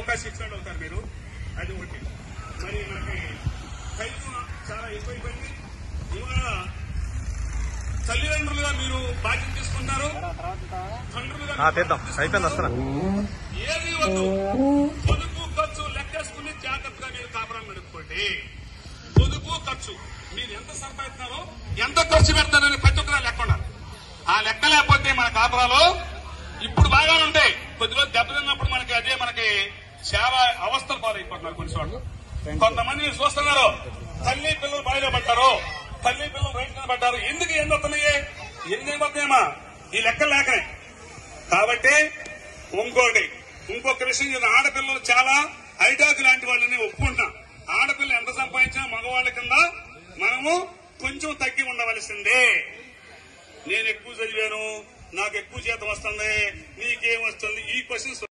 అవకాశం ఇచ్చినట్టు అవుతారు మీరు అది ఒకటి మరి మనకి ఖైదు చాలా ఎక్కువైపోయింది ఇవాళ తల్లిదండ్రులుగా మీరు బాధ్యత తీసుకుంటారు తండ్రులుగా ఆ, తీద్దాం అయిపోయింది వస్తున్నా ఏది వద్దు పొదుపు ఖర్చు లెక్కేసుకుని జాగ్రత్తగా మీరు కాపురం నడుపుకోండి పొదుపు ఖర్చు మీరు ఎంత సంపాదిస్తున్నారో ఎంత ఖర్చు పెడతారని ప్రతి ఒక్కరు లెక్క ఉండాలి ఆ లెక్క లేకపోతే మన కాపురాలు ఇప్పుడు బాగానే ఉంటాయి కొద్దిగా దెబ్బతిన్నప్పుడు మనకి అదే మనకి చాలా అవస్థలు పాలైపోతున్నారు కొన్ని చోట్ల కొంతమంది మీరు చూస్తున్నారు తల్లి పిల్లలు బాయిలో పడ్డారు తల్లి పిల్లలు రైతు మీద పడ్డారు ఎందుకు ఎన్ని వస్తున్నాయి ఎన్ని వస్తున్నాయమ్మా ఈ లెక్కలు లేకనే కాబట్టి ఇంకోటి ఇంకొక విషయం ఇది ఆడపిల్లలు చాలా ఐటాక్ లాంటి వాళ్ళని ఒప్పుకుంటాం ఆడపిల్ల ఎంత సంపాదించినా మగవాళ్ళ కింద మనము కొంచెం తగ్గి ఉండవలసిందే నేను ఎక్కువ చదివాను నాకు ఎక్కువ జీతం వస్తుంది నీకేం వస్తుంది ఈ క్వశ్చన్స్